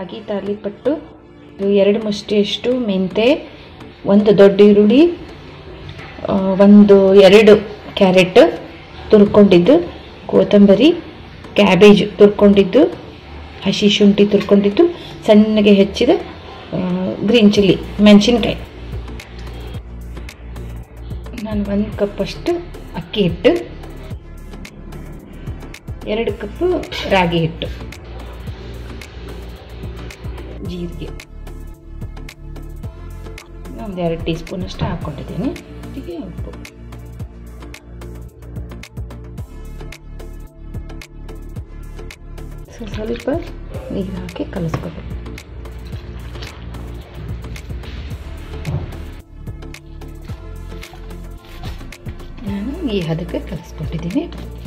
ರಾಗಿ ತಾಲಿಪಟ್ಟು ಎರಡು ಮುಷ್ಟಿಯಷ್ಟು ಮೆಂತೆ ಒಂದು ದೊಡ್ಡ ಈರುಳ್ಳಿ ಆ, ಒಂದು ಎರಡು ಕ್ಯಾರೆಟ್ ತುರ್ಕೊಂಡಿದ್ದು ಕೊತ್ತಂಬರಿ ಕ್ಯಾಬೇಜ್ ತುರ್ಕೊಂಡಿದ್ದು ಹಸಿ ಶುಂಠಿ ತುರ್ಕೊಂಡಿದ್ದು ಸಣ್ಣಗೆ ಹೆಚ್ಚಿದ ಗ್ರೀನ್ ಚಿಲ್ಲಿ ಮೆಣಸಿನ್ಕಾಯಿ ನಾನು ಒಂದು ಕಪ್ಪಷ್ಟು ಅಕ್ಕಿ ಹಿಟ್ಟು ಎರಡು ಕಪ್ಪು ರಾಗಿ ಹಿಟ್ಟು ಜೀರಿಗೆ ಒಂದು ಎರಡು ಟೀ ಸ್ಪೂನಷ್ಟು ಹಾಕ್ಕೊಂಡಿದ್ದೀನಿ ಇದಕ್ಕೆ ಉಪ್ಪು ಸೊ ಸ್ವಲ್ಪ ನೀರು ಹಾಕಿ ಕಲಿಸ್ಕೋಬೇಕು ನಾನು ಈ ಹದಕ್ಕೆ ಕಲಿಸ್ಕೊಂಡಿದ್ದೀನಿ